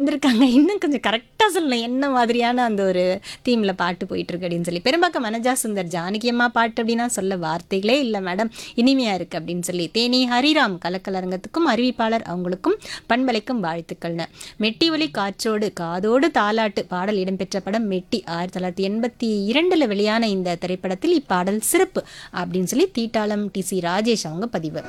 வந்திருக்காங்க இன்னும் கொஞ்சம் கரெக்டாக சொல்லணும் என்ன மாதிரியான அந்த ஒரு தீமில் பாட்டு போயிட்டு இருக்கு அப்படின்னு சொல்லி பெரும்பாக்கம் மனஜா சுந்தர் ஜானகி அம்மா பாட்டு அப்படின்னா சொல்ல வார்த்தைகளே இல்லை மேடம் இனிமையா இருக்கு அப்படின்னு சொல்லி தேனி ஹரிராம் கலக்கலரங்கத்துக்கும் அறிவிப்பாளர் அவங்களுக்கும் பண்பலைக்கும் வாழ்த்துக்கள்னு மெட்டி ஒலி காற்றோடு காதோடு தாலாட்டு பாடல் இடம்பெற்ற படம் மெட்டி ஆயிரத்தி தொள்ளாயிரத்தி எண்பத்தி இரண்டுல வெளியான இந்த திரைப்படத்தில் இப்பாடல் சிறப்பு அப்படின்னு சொல்லி தீட்டாளம் டி சி ராஜேஷ் அவங்க பதிவு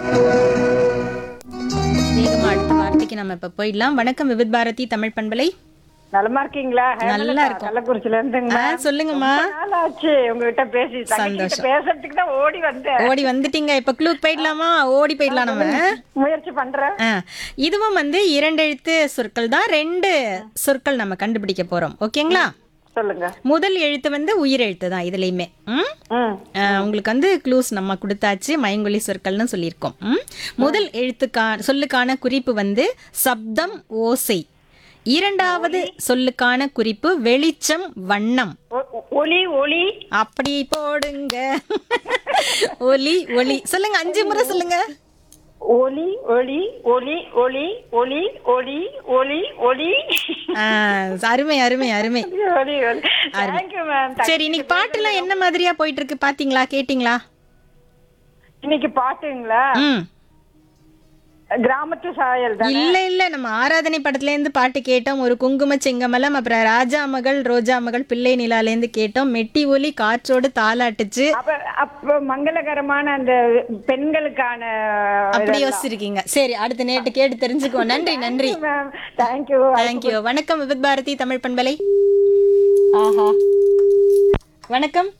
வேகமா அடுத்த வார்த்தைக்கு நம்ம இப்ப போயிடலாம் வணக்கம் விவித் பாரதி தமிழ் பண்பலை நலமா இருக்கீங்களா நல்லா இருக்கோம். கள்ளக்குறிச்சில இருந்துங்க ஆ, சொல்லுங்கம்மா நாள் ஆச்சு உங்ககிட்ட பேசி தங்கச்சிகிட்ட பேசுறதுக்கு தான் ஓடி வந்தேன் ஓடி வந்துட்டீங்க இப்ப க்ளூக் போயிடலாமா ஓடி போயிடலாம் நம்ம முயற்சி பண்றேன் ஆ, இதுவும் வந்து இரண்டு எழுத்து சொற்கள் தான் ரெண்டு சொற்கள் நம்ம கண்டுபிடிக்க போறோம் ஓகேங்களா சொல்லுங்க முதல் எழுத்து வந்து உயிர் எழுத்து தான் இதுலயுமே ம் ம் ஆ, உங்களுக்கு வந்து க்ளூஸ் நம்ம கொடுத்தாச்சு மயங்கொலி சொற்கள்னு சொல்லியிருக்கோம் ம்? முதல் எழுத்துக்கா சொல்லுக்கான குறிப்பு வந்து சப்தம் ஓசை இரண்டாவது சொல்லுக்கான குறிப்பு வெளிச்சம் வண்ணம் ஒ- ஒ- ஒலி ஒளி அப்படி போடுங்க ஒலி ஒளி சொல்லுங்க அஞ்சு முறை சொல்லுங்க ஒலி ஒளி ஒலி ஒளி ஒளி ஒளி ஒளி ஒளி ஆ, அருமை அருமை அருமை ஒலி ஒலி தேங்க்யூ மேம் சரி இன்னைக்கு பாட்டுலாம் என்ன மாதிரியா போயிட்டு இருக்கு பாத்தீங்களா கேட்டிங்களா இன்னைக்கு பாட்டுங்களா ம் கிராமத்து சாயல் தான் இல்ல இல்ல நம்ம ஆராதனை படத்துல இருந்து பாட்டு கேட்டோம் ஒரு குங்கும செங்கமலம் அப்புறம் ராஜா மகள் ரோஜா மகள் பிள்ளை நிலால இருந்து கேட்டோம் மெட்டி ஒலி காற்றோடு தாளாட்டுச்சு அப்ப அப்ப மங்களகரமான அந்த பெண்களுக்கான அப்படி யோசிச்சிருக்கீங்க சரி அடுத்த நேட்டு கேட்டு தெரிஞ்சுக்குவோம் நன்றி நன்றி மேம் தேங்க்யூ தேங்க்யூ வணக்கம் விபத் பாரதி தமிழ் பண்பலை ஆஹா வணக்கம்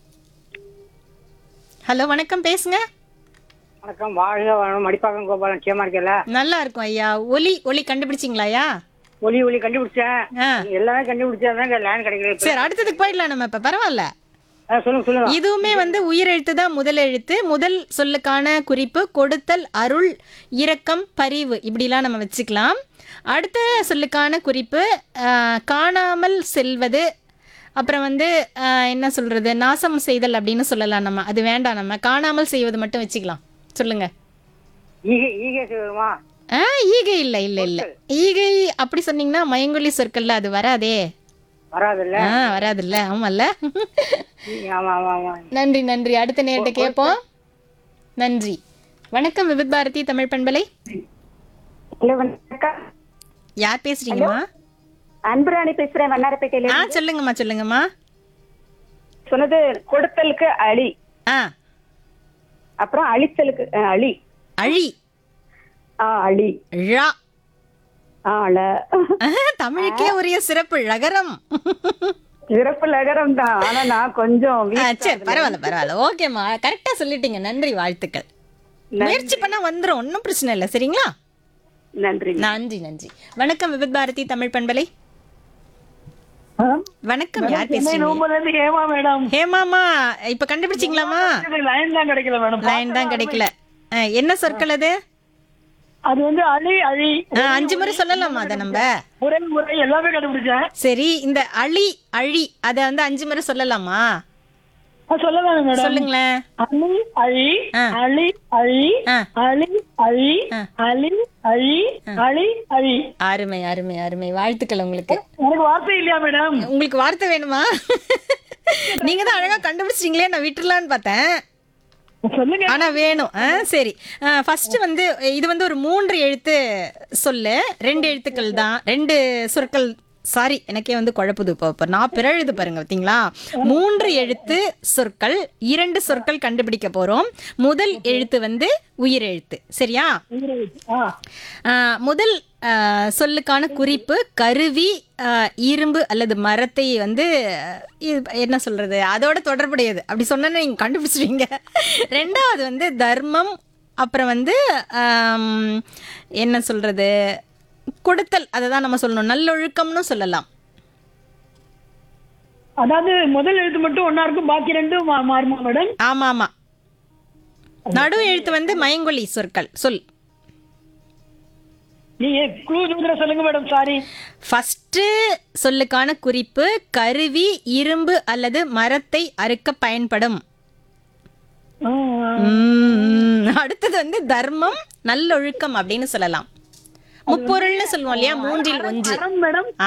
ஹலோ வணக்கம் பேசுங்க வணக்கம் வாழ்க வளம் மடிப்பாக்கம் கோபாலன் சேமா இருக்கல நல்லா இருக்கும் ஐயா ஒலி ஒலி கண்டுபிடிச்சிங்களாயா ஒலி ஒலி கண்டுபிடிச்சேன் ஆ எல்லாமே கண்டுபிடிச்சாதான் லேண்ட் கிடைக்கல இப்ப. சரி அடுத்ததுக்கு போயிடலாம் நம்ம இப்ப பரவாயில்ல ஆ, சொல்லுங்க சொல்லுங்க இதுவுமே வந்து உயிரெழுத்து தான் முதல் எழுத்து முதல் சொல்லுக்கான குறிப்பு கொடுத்தல் அருள் இரக்கம் பரிவு இப்படிலாம் நம்ம வச்சுக்கலாம் அடுத்த சொல்லுக்கான குறிப்பு ஆஹ், காணாமல் செல்வது அப்புறம் வந்து ஆஹ், என்ன சொல்றது நாசம் செய்தல் அப்படின்னு சொல்லலாம் நம்ம அது வேண்டாம் நம்ம காணாமல் செய்வது மட்டும் வச்சுக்கலாம் சொல்லுங்க ஈகை ஈகை வருமா ஆ ஈகை இல்லை இல்லை இல்லை ஈகை அப்படி சொன்னீங்கன்னா மயங்கொலி சொற்கள்ல அது வராதே வராதுல்ல ஆ வராதுல்ல ஆமால்ல ஆமா ஆமா ஆமா நன்றி நன்றி அடுத்த நேரத்தை கேட்போம் நன்றி வணக்கம் விவித் பாரதி தமிழ் பண்பலை ஹலோ வணக்கம் யார் பேசுறீங்கம்மா அன்புராணி பேசுறேன் வண்ணாரப்பேட்டையில ஆ சொல்லுங்கம்மா சொல்லுங்கம்மா சொன்னது கொடுத்தலுக்கு அழி ஆ அப்புறம் அழித்தலுக்கு அஹ், அழி அழி ஆ அழி ழா ஆ அழ தமிழுக்கே உரிய சிறப்பு ழகரம் சிறப்பு லகரம் தான் ஆனா நான் கொஞ்சம் ஆ, சரி பரவாயில்ல பரவாயில்ல ஓகேம்மா கரெக்டா சொல்லிட்டீங்க நன்றி வாழ்த்துக்கள் முயற்சி பண்ணா வந்துரும் ஒன்றும் பிரச்சனை இல்லை சரிங்களா நன்றி நன்றி நன்றி வணக்கம் விவித் பாரதி தமிழ் பண்பலை வணக்கம் யார் பேசுறீங்க ஏமா மேடம் ஹேமாமா இப்ப கண்டுபிடிச்சிங்களாமா லைன் தான் கிடைக்கல மேடம் லைன் தான் கிடைக்கல ஆ, என்ன சொற்கள் அது அது வந்து அழி அழி ஆ, அஞ்சு முறை சொல்லலாமா அதை நம்ம முறை முறை எல்லாமே கண்டுபிடிச்சேன் சரி இந்த அழி அழி அதை வந்து அஞ்சு முறை சொல்லலாமா சொல்லலாம் மேடம் சொல்லுங்களேன் அழி அழி ஆ. அழி அழி ஆ. அழி அழி ஆ. அழி அழி அழி அழி அருமை அருமை அருமை வாழ்த்துக்கள் உங்களுக்கு எனக்கு வார்த்தை இல்லையா மேடம் உங்களுக்கு வார்த்தை வேணுமா நீங்க தான் அழகா கண்டுபிடிச்சிட்டீங்களே நான் விட்டுறலான்னு பார்த்தேன் சொல்லுங்க ஆனா வேணும் ஆ சரி ஃபர்ஸ்ட் வந்து இது வந்து ஒரு மூன்று எழுத்து சொல்லு ரெண்டு எழுத்துக்கள் தான் ரெண்டு சொற்கள் சாரி எனக்கே வந்து குழப்புது இப்போ இப்போ நான் பிறழுது பாருங்க பார்த்தீங்களா மூன்று எழுத்து சொற்கள் இரண்டு சொற்கள் கண்டுபிடிக்க போறோம் முதல் எழுத்து வந்து உயிர் எழுத்து சரியா ஆ ஆ, முதல் ஆ, சொல்லுக்கான குறிப்பு கருவி ஆ, இரும்பு அல்லது மரத்தை வந்து இது என்ன சொல்றது அதோட தொடர்புடையது அப்படி சொன்னா நீங்க கண்டுபிடிச்சிருவீங்க ரெண்டாவது வந்து தர்மம் அப்புறம் வந்து ஆம், என்ன சொல்றது கொடுத்தல் அதை தான் நம்ம சொல்லணும் நல்லொழுக்கம்னு சொல்லலாம் அதாவது முதல் எழுத்து மட்டும் ஒன்னா இருக்கும் பாக்கி ரெண்டும் மா- மாறுமா மேடம் ஆமா ஆமா நடு எழுத்து வந்து மயங்கொலி சொற்கள் சொல் நீங்க க்ளூ தூர சொல்லுங்க மேடம் சாரி ஃபஸ்ட்டு சொல்லுக்கான குறிப்பு கருவி இரும்பு அல்லது மரத்தை அறுக்க பயன்படும் ம், அடுத்தது வந்து தர்மம் நல்லொழுக்கம் அப்படின்னு சொல்லலாம் முப்பொருள்னு சொல்லுவோம் இல்லையா மூன்றில் ஒன்று மேடம்